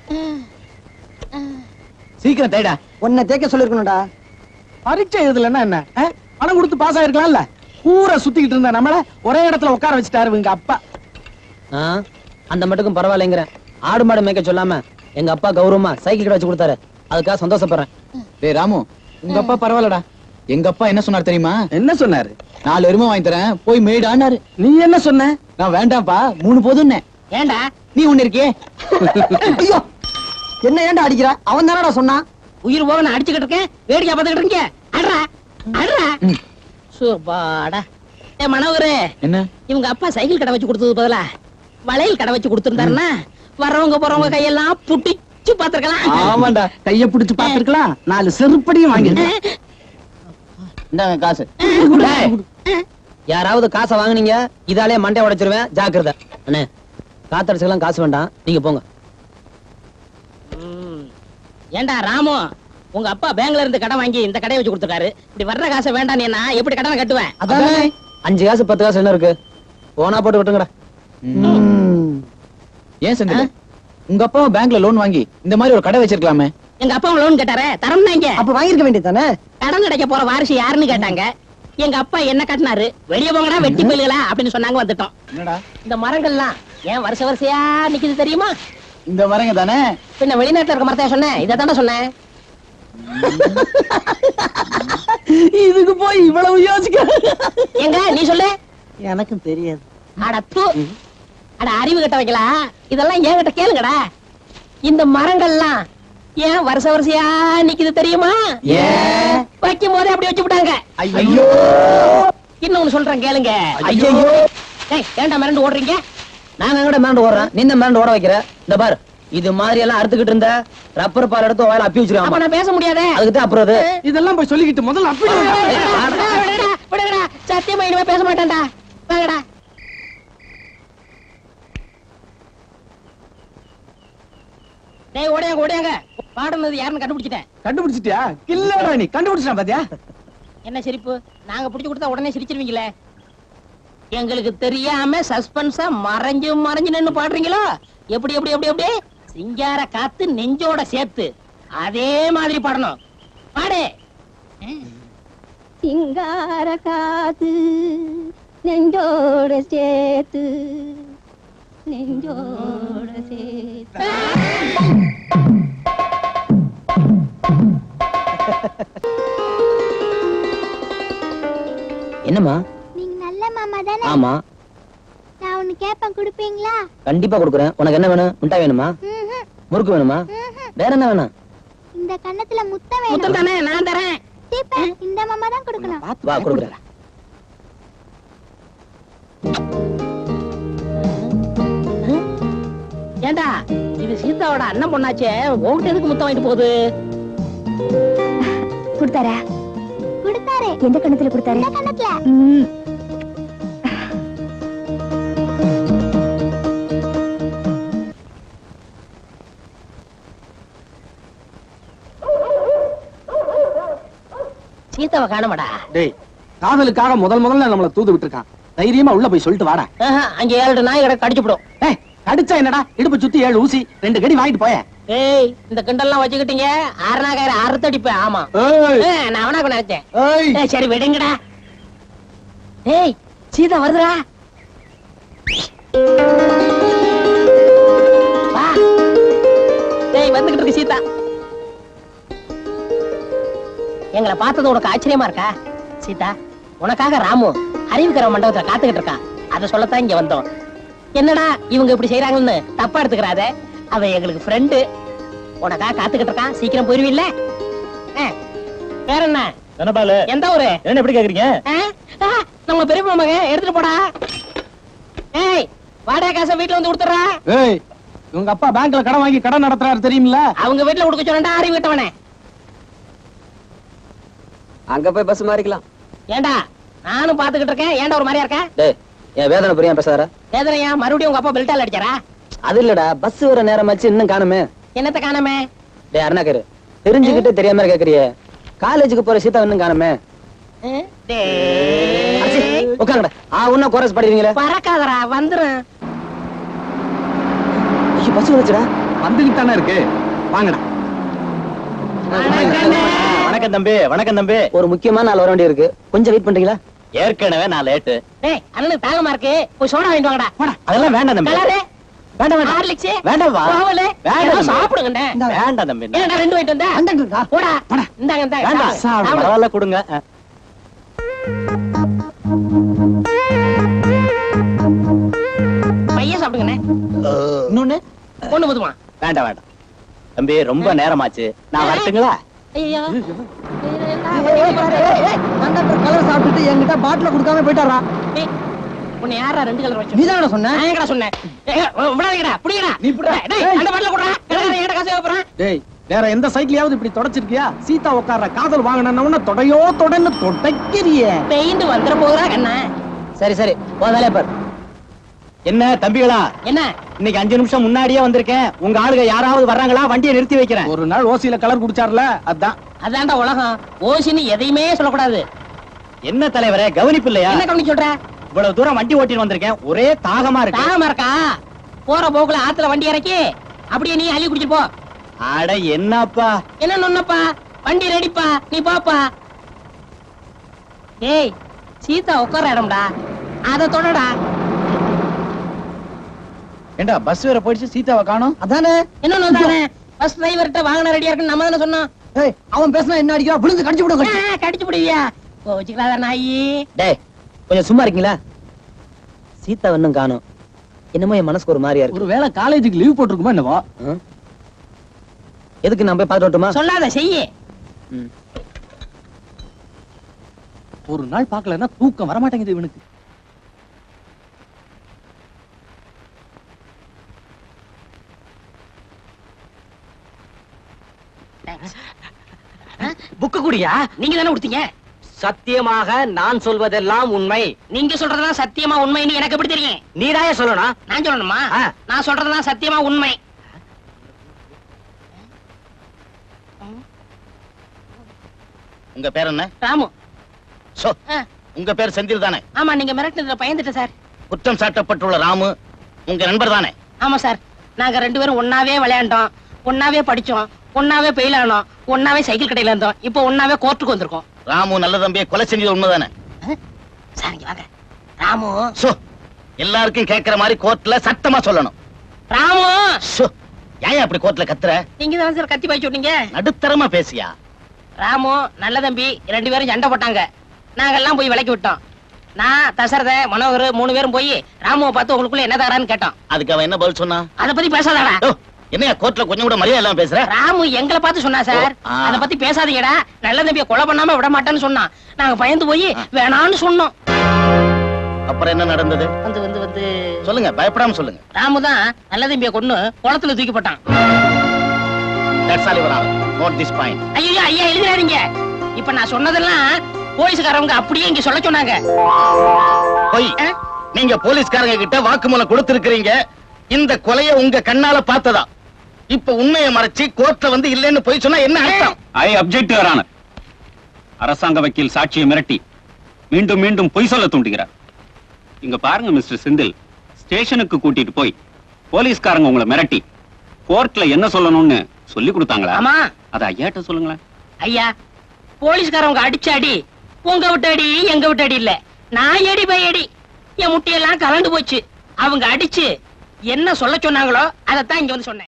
சீக்கிரம் தேடா உன்னை தேக்க சொல்லிருக்கணும்டா பரீட்சை எழுதலன்னா என்ன ஆ? பணம் கொடுத்து பாஸ் ஆயிருக்கலாம்ல ஊரை சுத்திக்கிட்டு இருந்த நம்மள ஒரே இடத்துல உட்கார வச்சுட்டாரு இவங்க அப்பா ஆ, அந்த மட்டுக்கும் பரவாயில்லைங்கிறேன் ஆடு மாடு மேய்க்க சொல்லாம எங்க அப்பா கௌரவமா சைக்கிள் கடை வச்சு கொடுத்தாரு அதுக்காக சந்தோஷப்படுறேன் டேய் ராமு உங்க அப்பா பரவாயில்லடா எங்க அப்பா என்ன சொன்னார் தெரியுமா என்ன சொன்னாரு நாலு எருமை வாங்கி தரேன் போய் மேய்டான்னாரு நீ என்ன சொன்ன நான் வேண்டாம்ப்பா மூணு போதும்னே ஏண்டா நீ ஒண்ணு இருக்கியே ஐயோ என்ன ஏன்டா அடிக்கிற அவன் தானடா சொன்னான் உயிர் போக நான் அடிச்சுக்கிட்டு இருக்கேன் வேடிக்கை பார்த்துக்கிட்டு இருக்கீங்க அட்ரா அட்ரா ம். சூப்பாடா ஏ மனோகரே என்ன இவங்க அப்பா சைக்கிள் கடை வச்சு கொடுத்தது பதிலா வளையல் கடை வச்சு கொடுத்திருந்தாருன்னா வர்றவங்க போறவங்க கையெல்லாம் புட்டிச்சு பாத்துருக்கலாம் ஆமாண்டா கைய பிடிச்சு பாத்துருக்கலாம் நாலு செருப்படியும் வாங்கிருக்கேன் இந்தாங்க காசு டேய், யாராவது காசை வாங்குனீங்க இதாலே மண்டை உடைச்சிருவேன் ஜாக்கிரதை அண்ணே காத்தடிச்சுக்கலாம் காசு வேண்டாம் நீங்க போங்க ஏண்டா ராமு உங்க அப்பா பேங்க்ல இருந்து கடன் வாங்கி இந்த கடையை வச்சு கொடுத்துருக்காரு இப்படி வர்ற காசை வேண்டாம் என்ன எப்படி கடனை கட்டுவேன் அதானே அஞ்சு காசு பத்து காசு என்ன இருக்கு போனா போட்டு விட்டுங்கடா ஏன் செந்தில் உங்க அப்பா பேங்க்ல லோன் வாங்கி இந்த மாதிரி ஒரு கடை வச்சிருக்கலாமே எங்க அப்பா லோன் கேட்டாரே தரம்னா இங்க அப்ப வாங்கிருக்க வேண்டியதானே கடன் கிடைக்க போற வாரிசு யாருன்னு கேட்டாங்க எங்க அப்பா என்ன கட்டினாரு வெளிய போங்கடா வெட்டி போயிலுங்களா அப்படின்னு சொன்னாங்க வந்துட்டோம் என்னடா இந்த மரங்கள்லாம் ஏன் வருஷ வரிசையா நிக்குது தெரியுமா இந்த மரங்க தானே பின்ன வெளிநாட்டுல இருக்க மரத்தையா சொன்னேன் இதை தானே சொன்னேன் இதுக்கு போய் இவ்வளவு யோசிக்க எங்க நீ சொல்லு எனக்கும் தெரியாது அட தூ அட அறிவு கட்ட வைக்கலாம் இதெல்லாம் என்கிட்ட கேளுங்கடா இந்த மரங்கள்லாம் ஏன் வருஷ வரிசையா நிக்குது தெரியுமா ஏன் வைக்கும் போதே அப்படி வச்சு விட்டாங்க ஐயோ இன்னொன்னு சொல்றேன் கேளுங்க ஐயோ ஏய் ஏன்டா மிரண்டு ஓடுறீங்க நாங்க எங்கட மிரண்டு ஓடுறோம் நீ இந்த மிரண்டு ஓட வைக்கிற இந்த பார் இது மாதிரி எல்லாம் அறுத்துக்கிட்டு இருந்த ரப்பர் பால் எடுத்து வாயில அப்பி அப்ப வச்சிருக்காங்க நான் பேச முடியாதே அதுக்கு தான் அப்புறம் அது இதெல்லாம் போய் சொல்லிக்கிட்டு முதல்ல அப்படி விடுடா, விடுடா, விடுடா. சத்தியமா இனிமே பேச மாட்டேன்டா வாங்கடா டேய் ஓடியாங்க ஓடியாங்க பாடுனது யாருன்னு கண்டுபிடிச்சிட்டேன் கண்டுபிடிச்சிட்டியா இல்லடா நீ கண்டுபிடிச்சிட்டான் பாத்தியா என்ன சிரிப்பு நாங்க பிடிச்சு கொடுத்தா உடனே சிரிச்சிருவீங்களே எங்களுக்கு தெரியாம சஸ்பென்ஸா மறைஞ்சு மறைஞ்சு நின்னு பாடுறீங்களோ எப்படி எப்படி எப்படி எப்படி சிங்கார காத்து நெஞ்சோட சேர்த்து அதே மாதிரி பாடணும் பாடு சிங்கார காத்து நெஞ்சோட சேர்த்து நெஞ்சோட சேர்த்து என்னம்மா நீங்க நல்ல மாமா தானே ஆமா நான் ஒண்ணு கேப்பேன் கொடுப்பீங்களா கண்டிப்பா கொடுக்குறேன் உனக்கு என்ன வேணும் மிட்டாய் வேணுமா ம்ஹும், முறுக்கு வேணுமா ம்ஹும். வேற என்ன வேணும் இந்த கண்ணத்துல முத்தம் முத்தம் வேணும் தானே நான் தரேன் சீப்பா, இந்த மாமா தான் கொடுக்கணும் வா கொடுக்குறேன் ஏண்டா இது சீதாவோட அண்ணன் பொண்ணாச்சே உன்கிட்ட எதுக்கு முத்தம் வாங்கிட்டு போகுது கொடுத்தாரா கொடுத்தாரு எந்த கண்ணத்துல கொடுத்தாரு இந்த கண்ணத்துல சீதாவை காணமாடா டேய் காதலுக்காக முதல் முதல்ல நம்மள தூது விட்டுருக்கான் தைரியமா உள்ள போய் சொல்லிட்டு வாடா ஆஹா, அங்க ஏழு நாய் கிடக்கு கடிச்சு விடும் ஏய் கடிச்சா என்னடா இடுப்பு சுத்தி ஏழு ஊசி ரெண்டு கடி வாங்கிட்டு போய ஏய் இந்த கிண்டல்லாம் வச்சுக்கிட்டீங்க அரணாகார அறுத்தடிப்பேன் ஆமா ஏய் ஏ, நான் அவனா நினைச்சேன் ஏய் ஏய், சரி விடுங்கடா ஏய் சீதா வருதுடா வா டேய் வந்துகிட்டு இருக்கு சீதா எங்களை பார்த்தது உனக்கு ஆச்சரியமா இருக்கா சீதா உனக்காக ராமு அறிவுக்கிற மண்டபத்துல காத்துக்கிட்டு இருக்கான் அதை சொல்லத்தான் இங்க வந்தோம் என்னடா இவங்க இப்படி செய்யறாங்கன்னு தப்பா எடுத்துக்கிறாத அவன் எங்களுக்கு ஃப்ரெண்டு உனக்காக காத்துக்கிட்டு இருக்கான் சீக்கிரம் போயிருவில்ல ஆ, வேற என்ன தனபாலு எந்த ஊரு என்ன எப்படி கேக்குறீங்க ஆ? ஆ, நம்ம பெரிய மகன் எடுத்துட்டு போடா ஏய் வாடகை காசை வீட்டுல வந்து கொடுத்துறா ஏய் இவங்க அப்பா பேங்க்ல கடன் வாங்கி கடன் நடத்துறாரு தெரியுமில்ல அவங்க வீட்டுல கொடுக்க சொன்னா அறிவு விட்டவனே அங்க போய் பஸ் மாறிக்கலாம் ஏண்டா நானும் பாத்துக்கிட்டு இருக்கேன் ஏன்டா ஒரு மாதிரியா இருக்க டேய் என் வேதனை புரியா பேசாத வேதனையா மறுபடியும் உங்க அப்பா பெல்ட்டால் அடிச்சாரா அது இல்லடா பஸ் வர நேரம் ஆச்சு இன்னும் காணுமே என்னத்த காணாம டேய் அருணாக்கரு தெரிஞ்சுக்கிட்டு தெரியாம கேக்குறியே காலேஜுக்கு போற சீதா இன்னும் காணுமே உட்காங்கடா ஆ உன்ன கோரஸ் படிக்கிறீங்களே பறக்காதடா வந்துரும் ஐயோ பஸ் வந்துச்சுடா வந்துகிட்டு தானே இருக்கு வாங்கடா வணக்கம் தம்பி வணக்கம் தம்பி ஒரு முக்கியமான நாள் வர வேண்டியிருக்கு கொஞ்சம் வெயிட் பண்றீங்களா ஏற்கனவே நான் லேட்டு டேய் அண்ணனுக்கு தாகமா இருக்கு போய் சோடா வாங்கிட்டு வாங்கடா அதெல்லாம் வேண்டாம் தம்பி கலரு வேண்டாம் வேண்டாம் ஹார்லிக்ஸ் வேண்டாம்ப்பா. பாவலே வேண்டாம் ஏதோ தம்பி. சாப்பிடுங்கண்ணே வேண்டாம் தம்பி ஏன்டா ரெண்டு வாங்கிட்டு வந்தா அந்தாங்க இருக்கா? போடா இந்தாங்க இந்தாங்க வேண்டாம் சாப்பிடு. சாப்பிடு. பரவாயில்ல கொடுங்க அஹ். பையன் சாப்பிடுங்கண்ணே இன்னொன்னு ஒண்ணு போதுமா வேண்டாம் வேண்டாம் தம்பி ரொம்ப நேரமாச்சு நான் வரட்டுங்களா ஐயோ கண்டக்டர் கலர் சாப்பிட்டுட்டு என்கிட்ட பாட்டில கொடுக்காம போயிட்டாரா ஏய், உன்னை யாரா ரெண்டு கலர் வச்சு நீ தான் சொன்ன நான் எங்கடா சொன்னேன் ஏய், விடாதீங்கடா புடிங்கடா நீ புடி. டேய் அந்த பாட்டில குடுறா எங்கடா காசு வைப்பறேன் டேய் வேற எந்த சைக்கிளையாவது இப்படி தொடச்சிருக்கியா சீதா உட்கார்ற காதல் வாங்கினவன தொடையோ தொடன்னு தொடக்கிறியே பெயிண்ட் வந்துற போகுதா கண்ணா சரி சரி உன் வேலையை பாரு என்ன தம்பிகளா என்ன இன்னைக்கு அஞ்சு நிமிஷம் முன்னாடியே வந்திருக்கேன் உங்க ஆளுங்க யாராவது வர்றாங்களா வண்டியை நிறுத்தி வைக்கிறேன் ஒரு நாள் ஓசியில கலர் குடிச்சார்ல அதான் அதான்டா உலகம் ஓசின்னு எதையுமே சொல்லக்கூடாது என்ன தலைவரே கவனிப்பு இல்லையா என்ன கவனிச்சு சொல்ற இவ்வளவு தூரம் வண்டி ஓட்டிட்டு வந்திருக்கேன் ஒரே தாகமா இருக்கு தாகமா இருக்கா போற போக்குல ஆத்துல வண்டி இறக்கி அப்படியே நீ அள்ளி குடிச்சிட்டு போ அட என்னப்பா என்ன நொன்னப்பா வண்டி ரெடிப்பா நீ போப்பா ஏய் சீதா உட்கார இடம்டா அத தொடடா ஏண்டா பஸ் வேற போயிடுச்சு சீதாவை காணோம் அதானே என்ன நொந்தானே பஸ் டிரைவர்கிட்ட வாங்கின ரெடியா இருக்குன்னு நம்ம தானே சொன்னோம் ஏய் அவன் பேசினா என்ன அடிக்கிறா விழுந்து கடிச்சு விட ஆ, கடிச்சு பிடிவியா கோச்சுக்கலாத நாயி டேய் கொஞ்சம் சும்மா இருக்கீங்களா சீதா இன்னும் காணும் என்னமோ என் மனசுக்கு ஒரு மாதிரியா இருக்கு ஒருவேளை காலேஜுக்கு லீவ் போட்டிருக்குமா என்னவோ ஆ? எதுக்கு நான் போய் பார்த்துட்டு வரட்டுமா சொல்லாத செய்யி ம். ஒரு நாள் பார்க்கலன்னா தூக்கம் வரமாட்டேங்குது இவனுக்கு புக்கு குடியா நீங்க தானே கொடுத்தீங்க சத்தியமாக நான் சொல்வதெல்லாம் உண்மை நீங்க சொல்றதுதான் சத்தியமா உண்மைன்னு எனக்கு எப்படி தெரியும் நீதாய சொல்லணும் நான் சொல்லணுமா ஆ. நான் சொல்றதுதான் சத்தியமா உண்மை உங்க பேர் என்ன ராமு சோ ஆ, உங்க பேர் செந்தில் தானே ஆமா நீங்க மிரட்டினதுல பயந்துட்டேன் சார் குற்றம் சாட்டப்பட்டுள்ள ராமு உங்க நண்பர் தானே ஆமா சார் நாங்க ரெண்டு பேரும் ஒன்னாவே விளையாண்டோம் ஒன்னாவே படிச்சோம் ஒன்னாவே பெயில் ஆனோம் ஒன்னாவே சைக்கிள் கடையில இருந்தோம் இப்போ ஒன்னாவே கோர்ட்டுக்கு வந்திருக்கோம் ராமு நல்ல தம்பியை கொலை செஞ்சது உண்மைதானே சார் இங்க வாங்க ராமு சோ எல்லாருக்கும் கேட்கிற மாதிரி கோர்ட்ல சத்தமா சொல்லணும் ராமு சோ ஏன் அப்படி கோர்ட்ல கத்துற நீங்க தான் சார் கத்தி பாய்ச்சி விட்டீங்க நடுத்தரமா பேசியா ராமு நல்ல தம்பி ரெண்டு பேரும் சண்டை போட்டாங்க நாங்கெல்லாம் போய் விலைக்கு விட்டோம் நான் தசரத மனோகர் மூணு பேரும் போய் ராமுவை பார்த்து உங்களுக்குள்ள என்ன தகரான்னு கேட்டோம் அதுக்கு அவன் என்ன பதில் சொன்னா அத பத்தி பேசாதடா ஓ, என்னையா கோர்ட்ல கொஞ்சம் கூட மரியாதை இல்லாம பேசுற ராமு எங்களை பார்த்து சொன்னா சார் ஓ, ஆ. அத பத்தி பேசாதீங்கடா நல்ல தம்பிய கொலை பண்ணாம விட மாட்டேன்னு சொன்னான் நாங்க பயந்து போய் வேணான்னு சொன்னோம் அப்புறம் என்ன நடந்தது வந்து வந்து வந்து சொல்லுங்க பயப்படாம சொல்லுங்க ராமு தான் நல்ல தம்பிய கொன்னு குளத்துல தூக்கி போட்டான் that's all your note this point ஐயோ ஐயா எழுதிடாதீங்க இப்ப நான் சொன்னதெல்லாம் போலீஸ்காரவங்க அப்படியே இங்க சொல்ல சொன்னாங்க பொய் ஆ? நீங்க போலீஸ்காரங்க கிட்ட வாக்குமூலம் கொடுத்திருக்கிறீங்க இந்த கொலைய உங்க கண்ணால பார்த்ததா இப்ப உண்மையை மறைச்சு கோர்ட்ல வந்து இல்லைன்னு போய் சொன்னா என்ன அர்த்தம் ஐ அப்செக்ட் யுவர் ஆனர் அரசாங்க வக்கீல் சாட்சியை மிரட்டி மீண்டும் மீண்டும் பொய் சொல்ல தூண்டுகிறார் இங்க பாருங்க மிஸ்டர் செந்தில் ஸ்டேஷனுக்கு கூட்டிட்டு போய் போலீஸ்காரங்க உங்களை மிரட்டி கோர்ட்ல என்ன சொல்லணும்னு சொல்லி கொடுத்தாங்களா ஆமா அத ஐயாட்ட சொல்லுங்களேன் ஐயா போலீஸ்காரவங்க அடிச்ச அடி உங்க விட்ட அடி எங்க விட்ட அடி இல்ல நான் எடி பை அடி என் முட்டையெல்லாம் கலந்து போச்சு அவங்க அடிச்சு என்ன சொல்ல சொன்னாங்களோ அதைத்தான் இங்க வந்து சொன்னேன்